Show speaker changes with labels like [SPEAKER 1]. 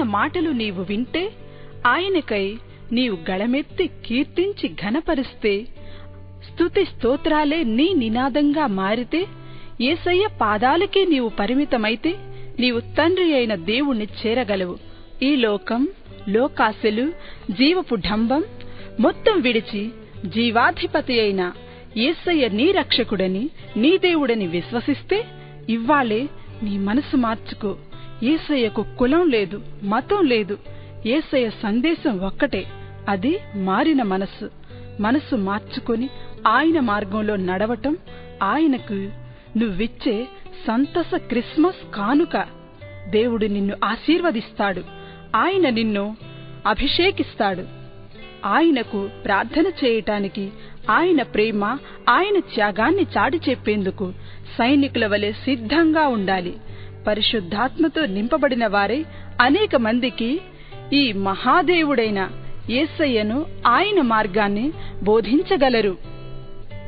[SPEAKER 1] మాటలు నీవు వింటే ఆయనకై నీవు గళమెత్తి కీర్తించి ఘనపరిస్తే స్తుతి స్తోత్రాలే నీ నినాదంగా మారితే ఏసయ్య పాదాలకే నీవు పరిమితమైతే నీవు తండ్రి అయిన దేవుణ్ణి చేరగలవు ఈ లోకం లోకాశలు జీవపు ఢంబం మొత్తం విడిచి జీవాధిపతి అయిన ఏసయ్య నీ రక్షకుడని నీ దేవుడని విశ్వసిస్తే ఇవ్వాలే నీ మనసు మార్చుకో ఏసయ్యకు కులం లేదు మతం లేదు ఏసయ్య సందేశం ఒక్కటే అది మారిన మనస్సు మనసు మార్చుకొని ఆయన మార్గంలో నడవటం ఆయనకు నువ్విచ్చే సంతస క్రిస్మస్ కానుక దేవుడు నిన్ను ఆశీర్వదిస్తాడు ఆయన నిన్ను అభిషేకిస్తాడు ఆయనకు ప్రార్థన చేయటానికి ఆయన ప్రేమ ఆయన త్యాగాన్ని చాటి చెప్పేందుకు సైనికుల వలె సిద్ధంగా ఉండాలి పరిశుద్ధాత్మతో నింపబడిన వారే అనేక మందికి ఈ మహాదేవుడైన యేసయ్యను ఆయన మార్గాన్ని బోధించగలరు